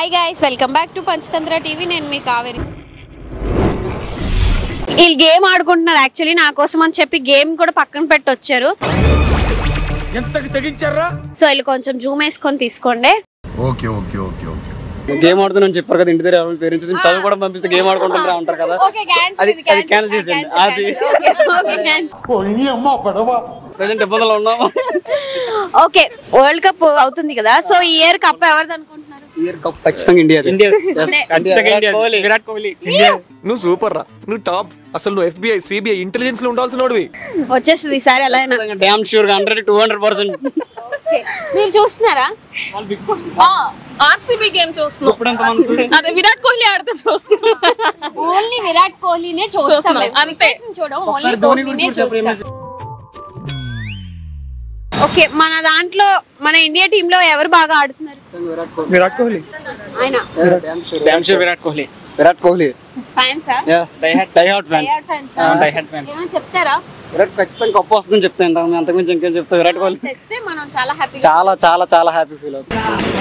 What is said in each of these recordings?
Hi guys welcome back to Panchatantra TV నేను మీ కావేరి వీళ్ళు గేమ్ ఆడుకుంటున్నారు యాక్చువల్లీ నా కోసం అని చెప్పి గేమ్ కూడా పక్కన పెట్టి వచ్చారు ఎంతకి తెగించారా సో వీళ్ళు కొంచెం జూమ్ వేసుకొని తీసుకోండి okay okay okay okay game ఆడుతున్నాను చెప్పారు కదా ఇంటి దగ్గర ఎవరైనా పేరెంట్స్ చదువు కూడా పంపిస్తే గేమ్ ఆడుకుంటుంటారా ఉంటారు కదా అది అది క్యాన్సిల్ చేసేయండి అది ప్రజెంట్ ఇబ్బందులు ఉన్నాము ఓకే వరల్డ్ కప్ అవుతుంది కదా సో ఈ ఇయర్ కప్ ఎవరిది అనుకుంటున్నారు ఇయర్ కప్ ఖచ్చితంగా ఇండియా ఇండియా విరాట్ కోహ్లీ నువ్వు సూపర్ రా నువ్వు టాప్ అసలు నువ్వు ఎఫ్బిఐ సిబిఐ ఇంటెలిజెన్స్ లో ఉండాల్సిన వాడివి వచ్చేస్తుంది ఈసారి ఎలా అయినా డ్యామ్ షూర్ గా hundred to hundred percent Okay. మీరు చూస్తున్నారా ఆర్సీబీ గేమ్ చూస్తున్నాం అదే విరాట్ కోహ్లీ ఆడితే చూస్తున్నాం ఓన్లీ విరాట్ కోహ్లీనే చూస్తాం చూస్తున్నాం, మేము. అంతే. Cricket ని చూడం ఓన్లీ కోహ్లీనే చూస్తాం ఓకే మన దాంట్లో మన ఇండియా టీమ్ లో ఎవరు బాగా ఆడుతున్నారు విరాట్ కోహ్లీ ఆయన డ్యామ్ షూర్ విరాట్ కోహ్లీ విరాట్ కోహ్లీ ఫ్యాన్సా డై హార్ట్ ఫ్యాన్స్ ఫ్యాన్స్ ఏమైనా చెప్తారా విరాట్ ఖచ్చితంగా కప్పు వస్తుందని చెప్తాను ఇంతకు అంతకుమించి ఇంకేం చెప్తా విరాట్ కోహ్లీ తెస్తే మనం చాలా హ్యాపీ చాలా చాలా చాలా హ్యాపీ ఫీల్ అవుతుంది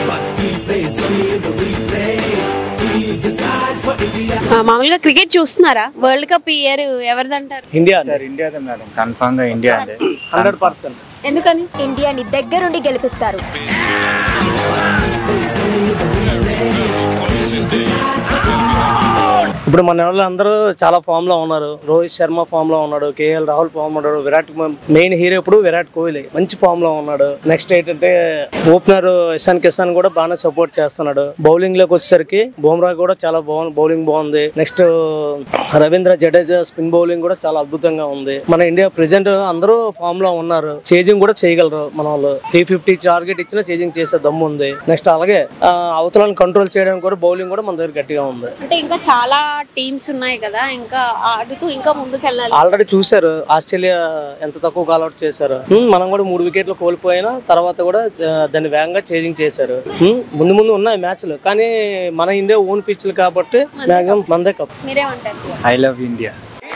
మామూలుగా క్రికెట్ చూస్తున్నారా వరల్డ్ కప్ ఈ ఇయర్ ఎవరిదంటారు ఇండియా సార్ ఇండియాదే మేడం కన్ఫామ్ గా ఇండియా అదే హండ్రెడ్ పర్సెంట్ ఎందుకని ఇండియాని దగ్గరుండి గెలిపిస్తారు ఇప్పుడు మన వాళ్ళు అందరూ చాలా ఫామ్ లో ఉన్నారు రోహిత్ శర్మ ఫామ్ లో ఉన్నాడు కేఎల్ రాహుల్ ఫామ్ ఉన్నాడు విరాట్ మెయిన్ హీరో ఇప్పుడు విరాట్ కోహ్లీ మంచి ఫామ్ లో ఉన్నాడు నెక్స్ట్ ఏంటంటే ఓపెనర్ ఇషాన్ కిసాన్ కూడా బాగానే సపోర్ట్ చేస్తున్నాడు బౌలింగ్ లోకి వచ్చేసరికి బుమ్రా కూడా చాలా బాగుంది బౌలింగ్ బాగుంది next Ravindra Jadeja spin bowling కూడా చాలా అద్భుతంగా ఉంది మన ఇండియా ప్రెసెంట్ అందరూ ఫామ్ లో ఉన్నారు చేజింగ్ కూడా చేయగలరు మన వాళ్ళు త్రీ ఫిఫ్టీ టార్గెట్ ఇచ్చినా చేజింగ్ చేసే దమ్ము ఉంది నెక్స్ట్ అలాగే ఆ, అవతలను కంట్రోల్ చేయడానికి కూడా బౌలింగ్ కూడా మన దగ్గర గట్టిగా ఉంది అంటే ఇంకా చాలా టీమ్స్ ఉన్నాయి కదా ఇంకా ఆడుతూ ఇంకా ముందుకు వెళ్ళాలి ఆల్రెడీ చూశారు ఆస్ట్రేలియా ఎంత తక్కువ కాల్అౌట్ చేశారు హ్మ్, మనం కూడా మూడు వికెట్లు కోల్పోయినా తర్వాత కూడా ఆ, దాన్ని వేగంగా చేజింగ్ చేశారు హ్మ్, ముందు ముందు ఉన్నాయి మ్యాచ్లు కానీ మన ఇండియా ఓన్ పిచ్లు కాబట్టి మ్యాక్సిమం మందే కప్ మీరేమంటారు I love India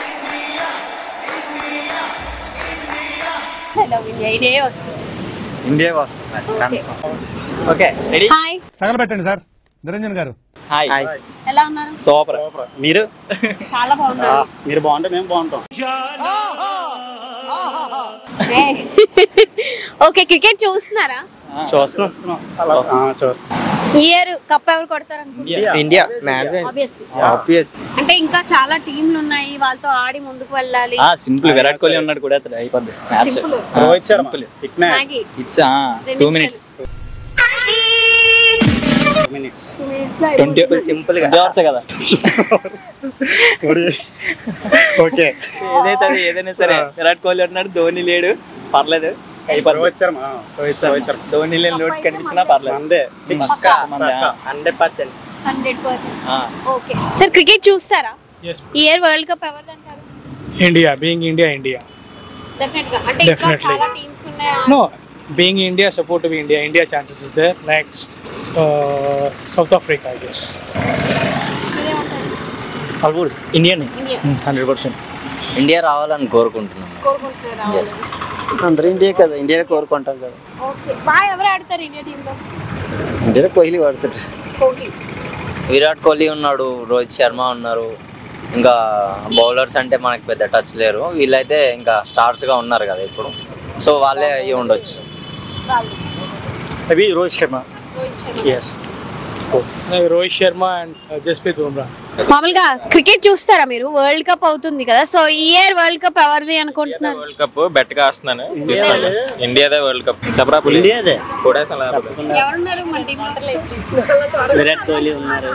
hello India ఇదే వస్తుంది ఇండియా వస్తుంది ఓకే రెడీ హాయ్ తగలబెట్టండి సార్ నిరంజన్ గారు హాయ్ ఎలా ఉన్నారు సూపర్ మీరు చాలా బాగున్నారు మీరు బాగుంటే మేము బాగుంటాం ఓకే క్రికెట్ చూస్తున్నారా చూస్తున్నాం చూస్తున్నాం ఇయర్ కప్ ఎవరు కొడతారు అనుకుంటున్నారు ఇండియా ఆబ్వియస్లీ ఆబ్వియస్ అంటే ఇంకా చాలా టీంలు ఉన్నాయి వాళ్ళతో ఆడి ముందుకు వెళ్ళాలి సింపుల్ విరాట్ కోహ్లీ ఉన్నాడు కూడా అతడు అయిపోద్ది match Simple. Rohit Sharma Maggi it's రెండు టూ నిమిషాలు. మినిట్స్ Two minutes లో అయిపోతుంది. సింపుల్ గా అవర్స్ కదా ఓకే ఏదైతే అది ఏదైనా సరే విరాట్ కోహ్లీ ఉన్నాడు ధోని లేడు పర్లేదు అయిపోద్ది రోహిత్ శర్మ రోహిత్ శర్మ ధోని లేని లోటు కనిపించినా పర్లేదు అందే hundred percent 100%. Okay sir cricket చూస్తారా ఈ ఇయర్ వరల్డ్ కప్ ఎవరిది అంటారు India being India India definite గా అంటే ఇంకా Definitely. చాలా టీమ్స్ ఉన్నాయి no being India support to India India chances is there next South Africa I guess మీరేమంటారు almost Indian India hundred percent India రావాలని కోరుకుంటున్నాను కోరుకుంటున్నారు అందరూ ఇండియా కదా ఇండియా కోరుకుంటాం కదా ఓకే బాగా ఎవరు ఆడతారు ఇండియా టీమ్ లో ఇండియా కోహ్లీ వాడుతాడు కోహ్లీ విరాట్ కోహ్లీ ఉన్నాడు రోహిత్ శర్మ ఉన్నారు ఇంకా బౌలర్స్ అంటే మనకి పెద్ద టచ్ లేరు వీళ్ళైతే ఇంకా స్టార్స్గా ఉన్నారు కదా ఇప్పుడు సో వాళ్ళే అయ్యి ఉండొచ్చు వాళ్ళు అవి రోహిత్ శర్మ రోహిత్ శర్మ ఎస్ రోహిత్ శర్మ అండ్ జస్ప్రీత్ బుమ్రా మామూలుగా క్రికెట్ చూస్తారా మీరు వరల్డ్ కప్ అవుతుంది కదా సో ఈ ఇయర్ వరల్డ్ కప్ ఎవరిది అనుకుంటున్నారు వరల్డ్ కప్ బెట్ కాస్తున్నాను తీసుకోండి ఇండియాదే వరల్డ్ కప్ ఇండియాదే కూడా ఎవరున్నారు మన టీమ్ విరాట్ కోహ్లీ ఉన్నారు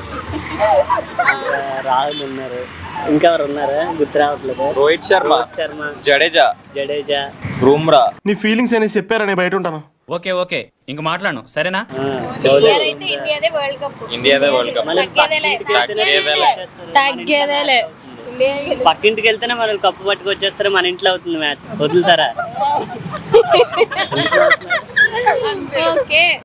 రాహుల్ ఉన్నారు ఇంకా ఎవరు ఉన్నారు గుర్తు రావట్లేదు రోహిత్ శర్మ శర్మ జడేజా జడేజా బూమ్రా నీ ఫీలింగ్స్ అనేది చెప్పారని బయట ఉంటాను ఓకే ఓకే ఇంక మాట్లాడను సరేనా ఇయర్ అయితే ఇండియాదే వరల్డ్ కప్ ఇండియాదే వరల్డ్ కప్ తగ్గేదేలే తగ్గేదేలే. తగ్గేదేలే ఇండియా పక్కింటికి వెళ్తేనే మన కప్పు పట్టుకొచ్చేస్తారు మన ఇంట్లో అవుతుంది మ్యాచ్ వదులుతారా ఓకే